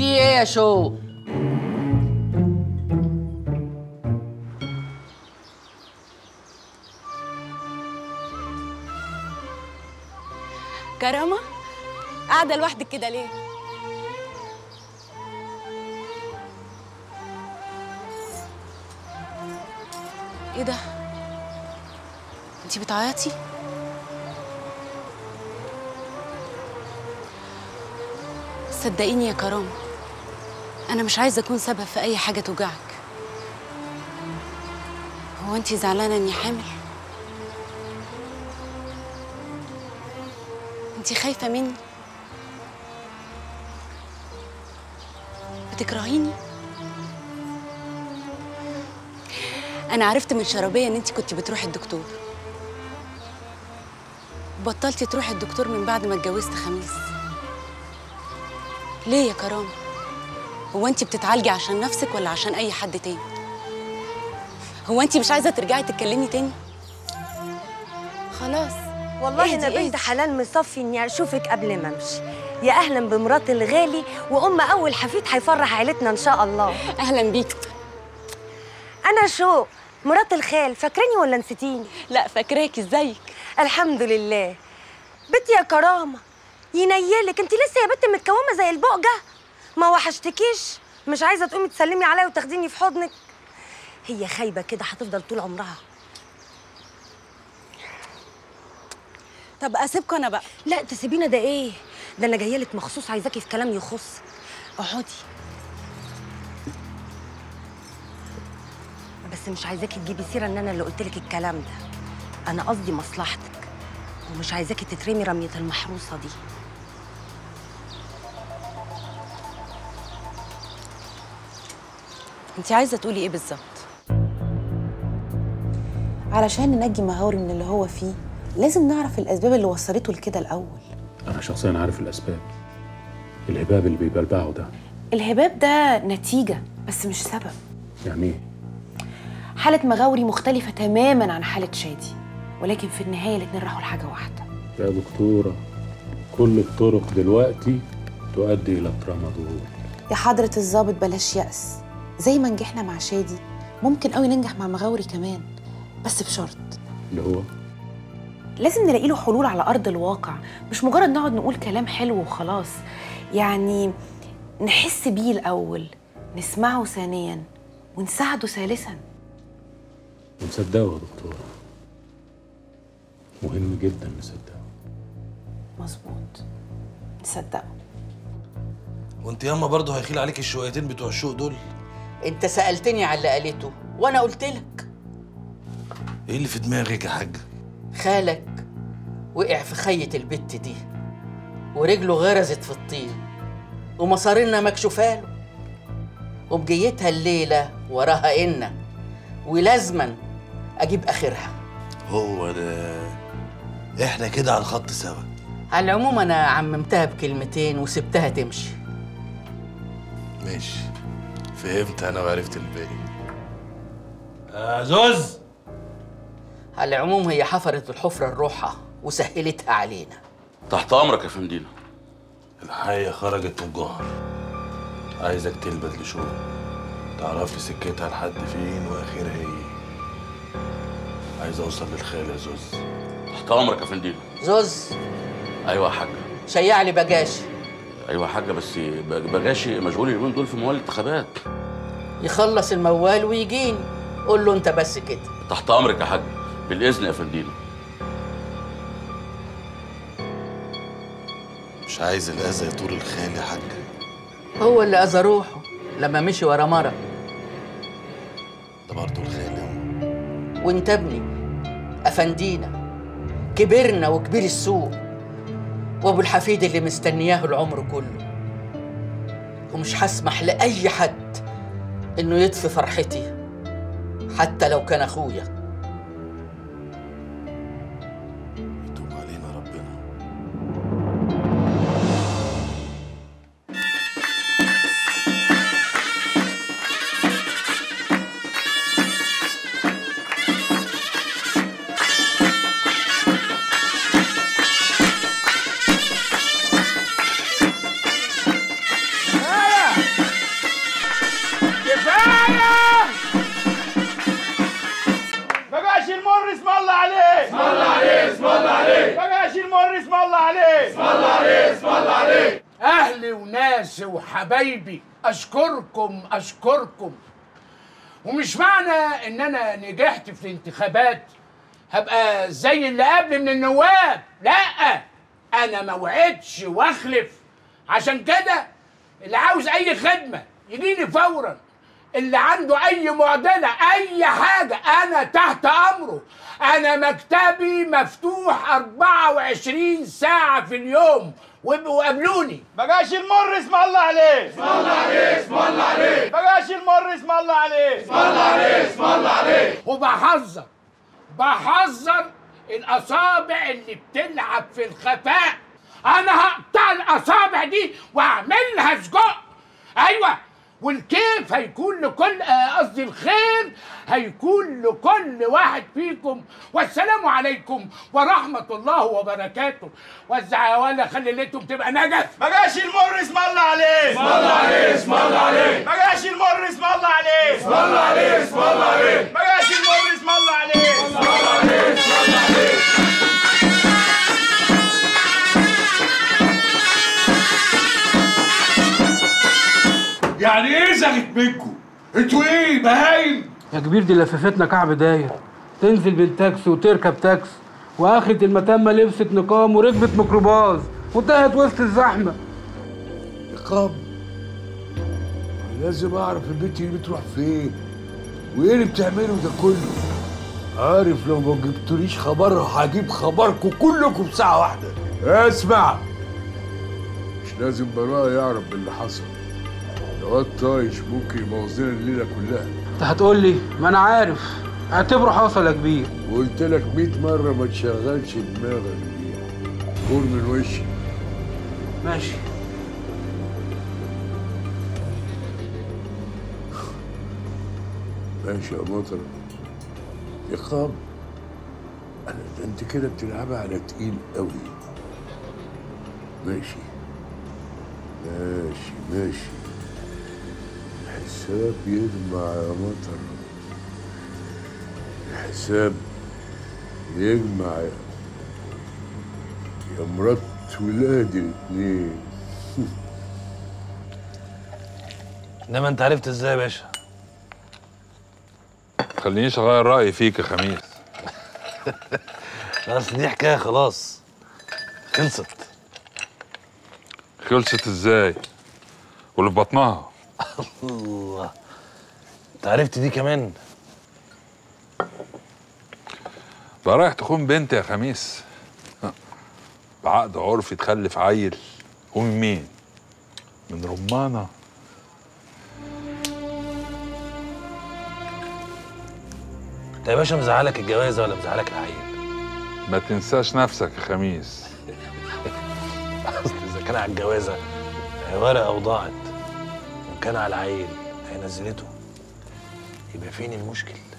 في ايه يا شو كرامة قاعدة لوحدك كده ليه؟ ايه ده؟ انتي بتعيطي؟ صدقيني يا كرامة أنا مش عايزة أكون سبب في أي حاجة توجعك هو أنتي زعلانة إني حامل؟ أنتي خايفة مني؟ بتكرهيني؟ أنا عرفت من شربية إن أنتي كنتي بتروحي الدكتور بطلتي تروحي الدكتور من بعد ما اتجوزت خميس ليه يا كرامة؟ هو انت بتتعالجي عشان نفسك ولا عشان اي حد تاني؟ هو انت مش عايزة ترجعي تتكلمي تاني؟ خلاص والله اهدي، انا بنت اهدي. حلال مصفي اني اشوفك قبل ما امشي يا اهلا بمرات الغالي وام اول حفيد هيفرح عيلتنا ان شاء الله اهلا بيك انا شو مرات الخال فاكراني ولا نسيتيني لا فاكراكي ازيك الحمد لله بنتي يا كرامه ينيلك انت لسه يا بنت متكومه زي البقجه ما وحشتكيش مش عايزه تقومي تسلمي عليا وتاخديني في حضنك هي خايبه كده هتفضل طول عمرها طب اسيبكم انا بقى لا تسيبينا ده ايه ده انا جايه لك مخصوص عايزاكي في كلام يخص اقعدي بس مش عايزاكي تجيبي سيره ان انا اللي قلت لك الكلام ده انا قصدي مصلحتك ومش عايزاكي تترمي رميه المحروسه دي انت عايزة تقولي ايه بالظبط؟ علشان ننجي مغاوري من اللي هو فيه لازم نعرف الأسباب اللي وصلته لكده الأول أنا شخصيا عارف الأسباب الهباب اللي بيبلبعه ده الهباب ده نتيجة بس مش سبب يعني إيه؟ حالة مغاوري مختلفة تماما عن حالة شادي ولكن في النهاية الاتنين راحوا لحاجة واحدة يا دكتورة كل الطرق دلوقتي تؤدي إلى الترامادول يا حضرة الضابط بلاش يأس زي ما نجحنا مع شادي ممكن قوي ننجح مع مغاوري كمان بس بشرط اللي هو لازم نلاقي له حلول على أرض الواقع مش مجرد نقعد نقول كلام حلو وخلاص يعني نحس بيه الأول نسمعه ثانيا ونساعده ثالثا ونصدقه يا دكتورة مهم جدا نصدقه مظبوط نصدقه وانت ياما برضه هيخيل عليك الشويتين بتوع الشوق دول انت سالتني على اللي قالته وانا قلت لك ايه اللي في دماغك يا حاج خالك وقع في خية البت دي ورجله غرزت في الطين ومصارينا مكشوفاله وبجيتها الليلة وراها إنا ولازما أجيب آخرها هو ده احنا كده على الخط سوا على العموم أنا عممتها بكلمتين وسبتها تمشي ماشي فهمت انا وعرفت الباقي آه زوز على العموم هي حفرت الحفرة الروحة وسهلتها علينا تحت امرك يا فندينا الحية خرجت من الجهر عايزك تلبس لشوق تعرف لي سكتها لحد فين واخرها ايه عايز اوصل للخال يا زوز تحت امرك يا فندينا زوز ايوه يا حاجه شيع لي بجاشي ايوه يا حاجه بس بجاشي مشغول اليومين دول في موال الانتخابات يخلص الموال ويجيني قول له انت بس كده تحت امرك يا حاج بالاذن يا فندينا مش عايز الاذى يطول الخال يا حاج هو اللي اذى روحه لما مشي ورا مرة ده برضه الخال يا أم. وانت ابني افندينا كبرنا وكبير السوق وابو الحفيد اللي مستنياه العمر كله ومش هسمح لاي حد انه يطفي فرحتي حتى لو كان اخويا يتوب علينا ربنا وحبايبي اشكركم اشكركم ومش معنى ان انا نجحت في الانتخابات هبقى زي اللي قبل من النواب لا انا ما وعدش واخلف عشان كده اللي عاوز اي خدمه يجيني فورا اللي عنده اي معضله اي حاجه انا تحت امره انا مكتبي مفتوح 24 ساعه في اليوم وابقوا قابلوني ما جاش المر اسم الله عليه اسم الله عليه اسم الله عليه ما جاش المر اسم الله عليه اسم الله عليه اسم الله عليه وبحذر بحذر الاصابع اللي بتلعب في الخفاء انا هقطع الاصابع دي واعملها سجق ايوه والكيف هيكون لكل آه، قصدي الخير هيكون لكل واحد فيكم والسلام عليكم ورحمة الله وبركاته وزع يا ولا خلي ليلتكم تبقى نجف ما جاش المر اسم الله عليه اسم الله عليه اسم الله عليه ما جاش المر اسم الله عليه اسم الله عليه اسم الله عليه ما جاش المر اسم الله عليه اسم الله عليه اسم الله عليه يعني ايه زغت منكم؟ انتوا ايه بهايم؟ يا كبير دي لففتنا كعب داير تنزل بالتاكسي وتركب تاكسي واخرة المتمة لبست نقام وركبت ميكروباص وتاهت وسط الزحمة نقاب لازم اعرف البنت دي بتروح فين وايه اللي بتعمله ده كله عارف لو ما جبتوليش خبرها هجيب خبركم كلكم في ساعة واحدة اسمع مش لازم براءة يعرف باللي حصل الواد طايش ممكن يبوظ لنا الليلة كلها انت هتقول لي ما انا عارف اعتبره حصل يا كبير وقلت لك 100 مرة ما تشغلش دماغك دي فور من وشي ماشي ماشي يا مطر إقام أنا ده أنت كده بتلعبها على تقيل قوي ماشي ماشي ماشي الحساب يجمع يا مطر الحساب يجمع يا يا مرات ولادي الاتنين انما انت عرفت ازاي يا باشا خلينيش اغير رايي فيك يا خميس اصل دي حكايه خلاص خلصت خلصت ازاي واللي في بطنها الله انت عرفت دي كمان بقى رايح تخون بنت يا خميس بعقد عرفي تخلف عيل ومن مين من رمانه انت يا باشا مزعلك الجوازه ولا مزعلك العيل ما تنساش نفسك يا خميس اصل اذا كان على الجوازه هي ورقه وضاعت وان كان على العيل هي نزلته يبقى فين المشكل